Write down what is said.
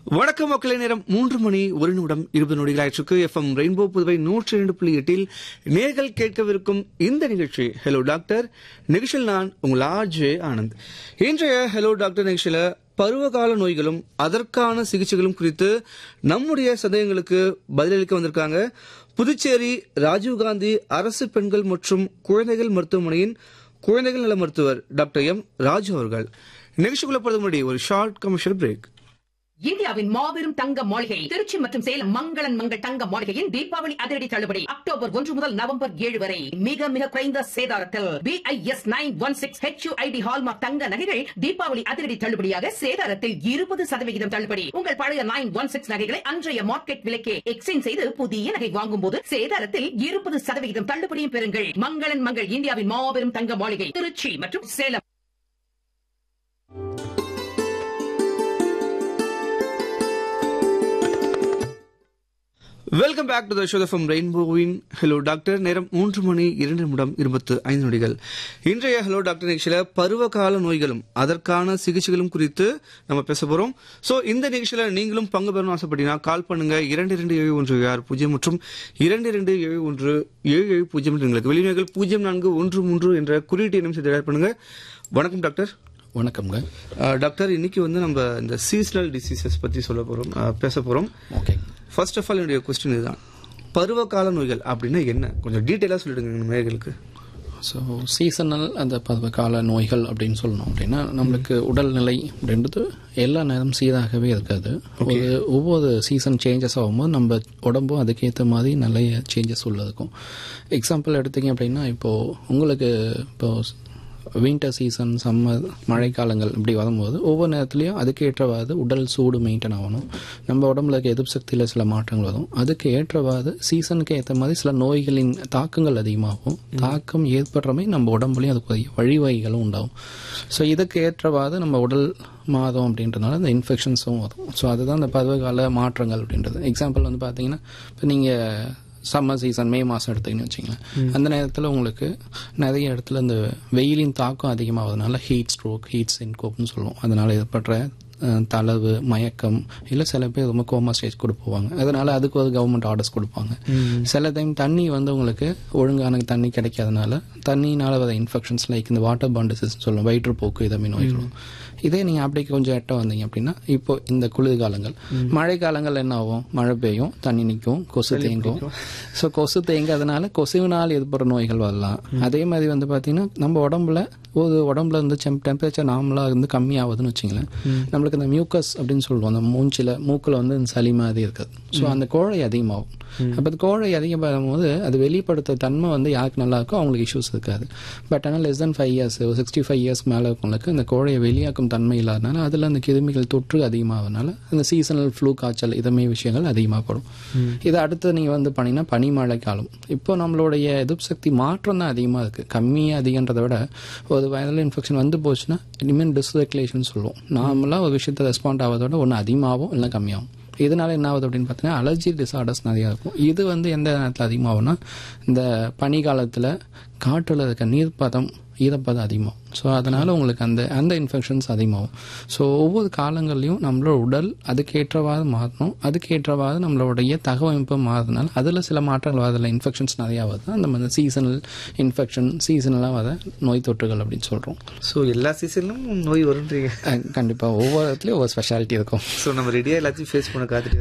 வணக்கம் மக்களை நேரம் மூன்று மணி ஒரு நிமிடம் இருபது நொடிகளாயிற்றுக்கு எஃப்எம் ரெயின்போ புதுவை நூற்றி இரண்டு புள்ளி எட்டில் நேர்கள் கேட்கவிருக்கும் இந்த நிகழ்ச்சி ஹலோ டாக்டர் நிகழ்ச்சியில் நான் உங்கள் ஆர்ஜே ஆனந்த் இன்றைய ஹலோ டாக்டர் நிகழ்ச்சியில பருவகால நோய்களும் அதற்கான சிகிச்சைகளும் குறித்து நம்முடைய சந்தேகங்களுக்கு பதிலளிக்க வந்திருக்காங்க புதுச்சேரி ராஜீவ்காந்தி அரசு பெண்கள் மற்றும் குழந்தைகள் மருத்துவமனையின் குழந்தைகள் நல மருத்துவர் டாக்டர் எம் ராஜு அவர்கள் நிகழ்ச்சிக்குள்ள போறது முன்னாடி ஒரு ஷார்ட் கமர்ஷியல் பிரேக் இந்தியாவின் மாபெரும் தங்க மாளிகை திருச்சி மற்றும் சேலம் மங்களன் மங்கள் தங்க மாளிகையின் தீபாவளி அதிரடி தள்ளுபடி அக்டோபர் ஒன்று முதல் நவம்பர் ஏழு வரை மிக மிக குறைந்த சேதாரத்தில் BIS nine one six HUID hallmark தங்க நகைகள் தீபாவளி அதிரடி தள்ளுபடியாக சேதாரத்தில் இருபது சதவிகிதம் தள்ளுபடி உங்கள் பழைய நைன் ஒன் சிக்ஸ் நகைகளை அன்றைய மார்க்கெட் விலைக்கே எக்ஸ்சேஞ்ச் செய்து புதிய நகை வாங்கும் போது சேதாரத்தில் இருபது சதவிகிதம் தள்ளுபடியும் பெறுங்கள் மங்களன் மங்கள் இந்தியாவின் மாபெரும் தங்க மாளிகை திருச்சி மற்றும் Salem welcome back to the show from ரெயின்போவின் ஹலோ டாக்டர் நேரம் மூன்று மணி இரண்டு நிமிடம் இருபத்து ஐந்து நொடிகள் இன்றைய ஹலோ டாக்டர் நிகழ்ச்சியில பருவகால நோய்களும் அதற்கான சிகிச்சைகளும் குறித்து நம்ம பேச போறோம் ஸோ இந்த நிகழ்ச்சியில நீங்களும் பங்கு பெறணும் ஆசைப்பட்டீங்கன்னா கால் பண்ணுங்க இரண்டு இரண்டு ஏழு ஒன்று ஆறு பூஜ்ஜியம் மற்றும் இரண்டு இரண்டு ஏழு ஒன்று ஏழு ஏழு பூஜ்ஜியம் என்று எங்களுக்கு வெளிநோய்கள் பூஜ்ஜியம் நான்கு ஒன்று மூன்று என்ற குறியீட்டு எண்ணம் செய்து தயார் பண்ணுங்க வணக்கம் டாக்டர் வணக்கம்ங்க அஹ், டாக்டர் இன்னைக்கு வந்து நம்ம இந்த சீசனல் டிசீசஸ் பத்தி சொல்ல போறோம் அஹ், பேச போறோம் ஓகே ஃபர்ஸ்ட் ஆஃப் ஆல் என்னுடைய கொஸ்டின் இதுதான் பருவகால நோய்கள் அப்படின்னா என்ன கொஞ்சம் டீட்டெயிலாக சொல்லிடுங்க நம்ம நேயர்களுக்கு ஸோ சீசனல் அந்த பருவகால நோய்கள் அப்படின்னு சொல்லணும் அப்படின்னா நம்மளுக்கு உடல்நிலை அப்படின்றது எல்லா நேரம் சீராகவே இருக்காது ஒரு ஒவ்வொரு சீசன் சேஞ்சஸ் ஆகும்போது நம்ம உடம்பும் அதுக்கேற்ற மாதிரி நிறைய சேஞ்சஸ் உள்ள இருக்கும் எக்ஸாம்பிள் எடுத்தீங்க அப்படின்னா இப்போது உங்களுக்கு இப்போ வின்டர் சீசன் சம்மர் மழைக்காலங்கள் இப்படி வரும்போது ஒவ்வொரு நேரத்துலையும் அதுக்கு ஏற்றவாறு உடல் சூடு மெயின்டைன் ஆகணும் நம்ம உடம்புல இருக்க எதிர்ப்பு சக்தியில் சில மாற்றங்கள் வரும் அதுக்கு ஏற்றவாறு சீசனுக்கு ஏற்ற மாதிரி சில நோய்களின் தாக்கங்கள் அதிகமாகும் தாக்கம் ஏற்படுற மாதிரி நம்ம உடம்புலையும் அதுக்கு வழிவகைகளும் உண்டாகும் ஸோ இதுக்கு ஏற்றவாறு நம்ம உடல் மாதம் அப்படின்றதுனால இந்த இன்ஃபெக்ஷன்ஸும் வரும் ஸோ அதுதான் இந்த பருவகால மாற்றங்கள் அப்படின்றது எக்ஸாம்பிள் வந்து பார்த்தீங்கன்னா இப்போ நீங்கள் சம்மர் சீசன் மே மாதம் எடுத்தீங்கன்னு வச்சிங்களேன் அந்த நேரத்தில் உங்களுக்கு நிறைய இடத்துல இந்த வெயிலின் தாக்கம் அதிகமாகிறதுனால ஹீட் ஸ்ட்ரோக் ஹீட் சின்கோப்னு சொல்லுவோம் அதனால் ஏற்படுற அஹ், தளவு மயக்கம் இல்லை சில பேர் ரொம்ப கோமா ஸ்டேஜ் கூட போவாங்க அதனால அதுக்கு ஒரு கவர்மெண்ட் ஆர்டர்ஸ் கொடுப்பாங்க சில டைம் தண்ணி வந்து உங்களுக்கு ஒழுங்கான தண்ணி கிடைக்காதனால தண்ணினால வர இன்ஃபெக்ஷன்ஸ் லைக் இந்த வாட்டர் பாண்ட் டிசீஸ் சொல்லுவோம் வயிற்றுப்போக்கு இதமே நோய்களும் இதே நீங்கள் அப்படி கொஞ்சம் எட்ட வந்தீங்க அப்படின்னா இப்போ இந்த குளிர்காலங்கள் மழை காலங்கள் என்ன ஆகும் மழை பெய்யும் தண்ணி நிற்கும் கொசு தேங்கும் ஸோ கொசு தேங்காதனால கொசுவினால் ஏற்படுற நோய்கள் வரலாம் அதே மாதிரி வந்து பார்த்தீங்கன்னா நம்ம உடம்புல ஒரு உடம்புல இருந்து டெம்பரேச்சர் நார்மலாக இருந்து கம்மியாகுதுன்னு வச்சுங்களேன் நம்மளுக்கு இந்த மியூக்கஸ் அப்படின்னு சொல்லுவோம் அந்த மூஞ்சில மூக்கில் வந்து இந்த சளி மாதிரி இருக்குது ஸோ அந்த கோழை அதிகமாகும் அப்போ அந்த கோழை அதிகமாகும் போது அது வெளிப்படுத்த தன்மை வந்து யாருக்கு நல்லா இருக்கோ அவங்களுக்கு இஷ்யூஸ் இருக்காது பட் ஆனால் லெஸ் தென் ஃபைவ் இயர்ஸ் ஒரு சிக்ஸ்டி ஃபைவ் இயர்ஸ் மேலே இருக்கவங்களுக்கு இந்த கோழையை வெளியாக்கும் தன்மை இல்லாதனால அதில் அந்த கிருமிகள் தொற்று அதிகமாகறதுனால இந்த சீசனல் ஃப்ளூ காய்ச்சல் இதமே விஷயங்கள் அதிகமாகப்படும் இது அடுத்து நீங்கள் வந்து பண்ணிங்கன்னா பனிமழை காலம் இப்போ நம்மளுடைய எதிர்ப்பு சக்தி மாற்றம் தான் அதிகமாக இருக்குது கம்மியாக அதிகன்றதை விட ஒரு வைரல் இன்ஃபெக்ஷன் வந்து போச்சுன்னா இனிமேல் டிஸ்ரெகுலேஷன் சொல்லுவோம் நார்மலாக ஒரு விஷயத்தை ரெஸ்பாண்ட் ஆகிறதோட ஒன்று அதிகமாகும் இல்லை கம்மியாகும் இதனால என்ன ஆகுது அப்படின்னு பார்த்தீங்கன்னா அலர்ஜி டிசார்டர்ஸ் நிறையா இருக்கும் இது வந்து எந்த நேரத்தில் அதிகமாகும்னா இந்த பனி காலத்தில் காற்றில் இருக்க நீர்ப்பதம் ஈரப்பதம் அதிகமாகும் ஸோ அதனால் உங்களுக்கு அந்த அந்த இன்ஃபெக்ஷன்ஸ் அதிகமாகும் ஸோ ஒவ்வொரு காலங்கள்லையும் நம்மளோட உடல் அதுக்கேற்றவாறு மாறணும் அதுக்கேற்றவாறு நம்மளுடைய தகவமைப்பு மாறுறதுனால அதில் சில மாற்றங்கள் வரதில்ல இன்ஃபெக்ஷன்ஸ் நிறையா வருது அந்த மாதிரி சீசனல் இன்ஃபெக்ஷன் சீசனலாக வர நோய் தொற்றுகள் அப்படின்னு சொல்கிறோம் ஸோ எல்லா சீசன்லும் நோய் வருன்றீங்க கண்டிப்பாக ஒவ்வொரு இடத்துலையும் ஒவ்வொரு ஸ்பெஷாலிட்டி இருக்கும் ஸோ நம்ம ரெடியாக எல்லாத்தையும் ஃபேஸ் பண்ண காத்துட்டு